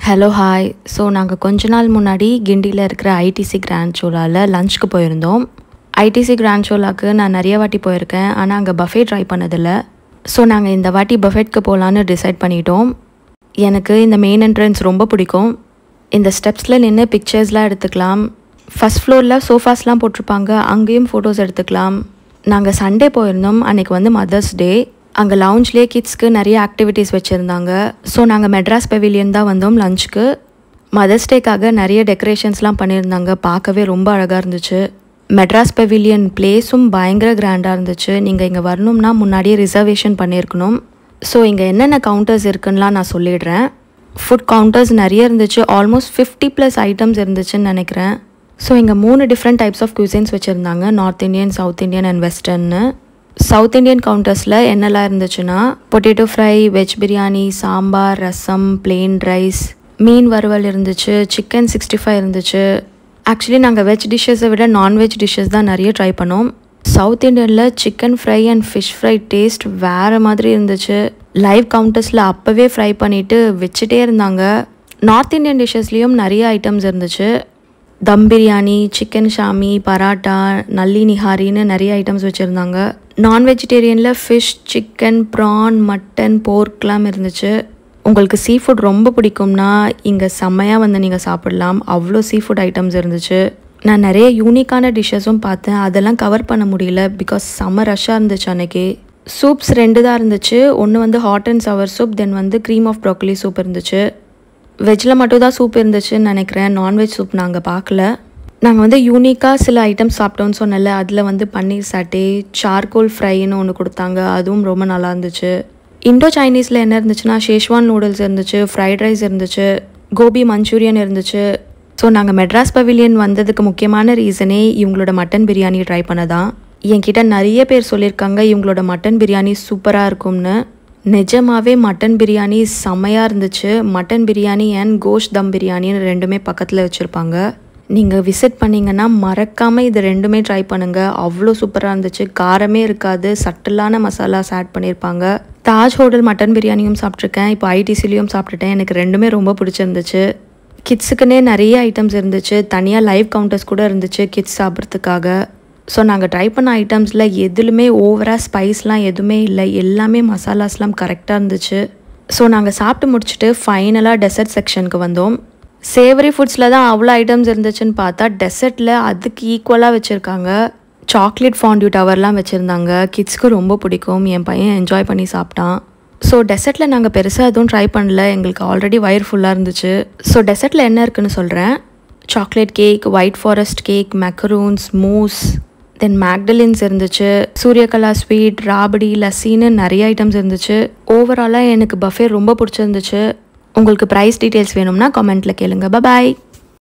hello hi so நாங்கள் கொஞ்ச நாள் முன்னாடி கிண்டியில் இருக்கிற ஐடிசி கிராண்ட் சோலாவில் லஞ்சுக்கு போயிருந்தோம் ஐடிசி கிராண்ட் சோலாக்கு நான் நிறைய வாட்டி போயிருக்கேன் ஆனால் அங்கே பஃபே ட்ரை பண்ணதில்லை ஸோ நாங்கள் இந்த வாட்டி பஃபெட்க்கு போகலான்னு டிசைட் பண்ணிட்டோம் எனக்கு இந்த மெயின் என்ட்ரன்ஸ் ரொம்ப பிடிக்கும் இந்த ஸ்டெப்ஸில் நின்று பிக்சர்ஸ்லாம் எடுத்துக்கலாம் ஃபஸ்ட் ஃப்ளோரில் சோஃபாஸ்லாம் போட்டிருப்பாங்க அங்கேயும் ஃபோட்டோஸ் எடுத்துக்கலாம் நாங்கள் சண்டே போயிருந்தோம் அன்றைக்கி வந்து மதர்ஸ் டே அங்கே லவுஞ்ச்லேயே கிட்ஸ்க்கு நிறைய ஆக்டிவிட்டீஸ் வச்சுருந்தாங்க ஸோ நாங்கள் மெட்ராஸ் பெவிலியன் தான் வந்தோம் லஞ்சுக்கு மதர்ஸ் டேக்காக நிறைய டெக்கரேஷன்ஸ்லாம் பண்ணியிருந்தாங்க பார்க்கவே ரொம்ப அழகாக இருந்துச்சு மெட்ராஸ் பெவிலியன் பிளேஸும் பயங்கர கிராண்டாக இருந்துச்சு நீங்கள் இங்கே வரணும்னா முன்னாடியே ரிசர்வேஷன் பண்ணியிருக்கணும் ஸோ இங்கே என்னென்ன கவுண்டர்ஸ் இருக்குன்னுலாம் நான் சொல்லிடுறேன் ஃபுட் கவுண்டர்ஸ் நிறைய இருந்துச்சு ஆல்மோஸ்ட் ஃபிஃப்டி ப்ளஸ் ஐட்டம்ஸ் இருந்துச்சுன்னு நினைக்கிறேன் ஸோ இங்கே மூணு டிஃப்ரெண்ட் டைப்ஸ் ஆஃப் cuisines வச்சுருந்தாங்க north Indian south Indian and வெஸ்டர்ன்னு சவுத் இந்தியன் கவுண்டர்ஸில் என்னெல்லாம் இருந்துச்சுன்னா potato fry veg biryani sambar rasam plain rice மீன் வறுவல் இருந்துச்சு சிக்கன் சிக்ஸ்டி ஃபைவ் இருந்துச்சு ஆக்சுவலி நாங்கள் வெஜ் டிஷ்ஷஸை விட நான்வெஜ் டிஷ்ஷஸ் தான் நிறைய ட்ரை பண்ணோம் சவுத் இந்தியனில் chicken fry and fish fry taste வேறு மாதிரி இருந்துச்சு லைவ் கவுண்டர்ஸில் அப்போவே ஃப்ரை பண்ணிவிட்டு வச்சுட்டே இருந்தாங்க நார்த் இந்தியன் டிஷ்ஷஸ்லேயும் நிறைய ஐட்டம்ஸ் இருந்துச்சு தம் பிரியாணி சிக்கன் ஷாமி பராட்டா நல்லி நிஹாரின்னு நிறைய ஐட்டம்ஸ் வச்சுருந்தாங்க நான் வெஜிடேரியனில் ஃபிஷ் சிக்கன் ப்ரான் மட்டன் போர்க்லாம் இருந்துச்சு உங்களுக்கு சீ ஃபுட் ரொம்ப பிடிக்கும்னா இங்கே செம்மையாக வந்து நீங்கள் சாப்பிடலாம் அவ்வளோ சீ ஃபுட் ஐட்டம்ஸ் இருந்துச்சு நான் நிறைய யூனிக்கான டிஷ்ஷஸும் பார்த்தேன் அதெல்லாம் கவர் பண்ண முடியல பிகாஸ் செம்ம ரஷ்ஷாக இருந்துச்சு அன்னைக்கு சூப்ஸ் ரெண்டு தான் இருந்துச்சு ஒன்று வந்து hot and sour soup then வந்து க்ரீம் ஆஃப் ப்ரோக்கலி சூப் இருந்துச்சு வெஜ்ஜில் மட்டும் தான் சூப் இருந்துச்சுன்னு நினைக்கிறேன் நான்வெஜ் சூப் நாங்கள் பார்க்கல நாங்கள் வந்து யூனிக்காக சில ஐட்டம்ஸ் சாப்பிட்டோன்னு சொன்னல அதில் வந்து பன்னீர் சாட்டே சார்கோல் ஃப்ரைன்னு ஒன்று கொடுத்தாங்க அதுவும் ரொம்ப நல்லா இருந்துச்சு இண்டோ சைனீஸில் என்ன இருந்துச்சுன்னா ஷேஷ்வான் நூடுல்ஸ் இருந்துச்சு ஃப்ரைட் ரைஸ் இருந்துச்சு கோபி மஞ்சூரியன் இருந்துச்சு ஸோ நாங்கள் மெட்ராஸ் பவிலியன் வந்ததுக்கு முக்கியமான ரீசனே இவங்களோட மட்டன் பிரியாணி ட்ரை பண்ணதான் என்கிட்ட நிறைய பேர் சொல்லியிருக்காங்க இவங்களோட மட்டன் பிரியாணி சூப்பராக இருக்கும்னு நிஜமாவே மட்டன் பிரியாணி செம்மையாக இருந்துச்சு மட்டன் பிரியாணி அண்ட் கோஷ் தம் பிரியாணின்னு ரெண்டுமே பக்கத்தில் வச்சுருப்பாங்க நீங்கள் விசிட் பண்ணிங்கன்னா மறக்காமல் இது ரெண்டுமே ட்ரை பண்ணுங்கள் அவ்வளோ சூப்பராக இருந்துச்சு காரமே இருக்காது சட்டிலான மசாலாஸ் ஆட் பண்ணியிருப்பாங்க தாஜ் ஹோட்டல் மட்டன் பிரியாணியும் சாப்பிட்ருக்கேன் இப்போ ஐடிசிலையும் சாப்பிட்டுட்டேன் எனக்கு ரெண்டுமே ரொம்ப பிடிச்சிருந்துச்சு கிட்ஸுக்குன்னே நிறைய ஐட்டம்ஸ் இருந்துச்சு தனியாக லைவ் கவுண்டர்ஸ் கூட இருந்துச்சு கிட்ஸ் சாப்பிட்றதுக்காக ஸோ நாங்கள் ட்ரை பண்ண ஐட்டம்ஸில் எதுலுமே ஓவராக ஸ்பைஸ்லாம் எதுவுமே இல்லை எல்லாமே மசாலாஸ்லாம் கரெக்டாக இருந்துச்சு ஸோ நாங்கள் சாப்பிட்டு முடிச்சுட்டு ஃபைனலாக டெசர்ட் செக்ஷனுக்கு வந்தோம் சேவரி ஃபுட்ஸில் தான் அவ்வளோ ஐட்டம்ஸ் இருந்துச்சுன்னு பார்த்தா டெசர்ட்டில் அதுக்கு ஈக்குவலாக வச்சுருக்காங்க சாக்லேட் ஃபாண்டியூ டவர்லாம் வச்சுருந்தாங்க கிட்ஸ்க்கு ரொம்ப பிடிக்கும் என் பையன் என்ஜாய் பண்ணி சாப்பிட்டான் ஸோ டெசர்ட்டில் நாங்கள் பெருசாக எதுவும் ட்ரை பண்ணல எங்களுக்கு ஆல்ரெடி வயிறு ஃபுல்லாக இருந்துச்சு ஸோ டெசர்ட்டில் என்ன இருக்குன்னு சொல்கிறேன் chocolate cake white forest cake macaroons mousse then madeleines இருந்துச்சு சூரியகலா ஸ்வீட் ராபடி லஸ்ஸின்னு நிறைய ஐட்டம்ஸ் இருந்துச்சு ஓவராலாக எனக்கு பஃபே ரொம்ப பிடிச்சிருந்துச்சு உங்களுக்கு ப்ரைஸ் டீட்டெயில்ஸ் வேணும்னா கமெண்ட்டில் கேளுங்க பாய்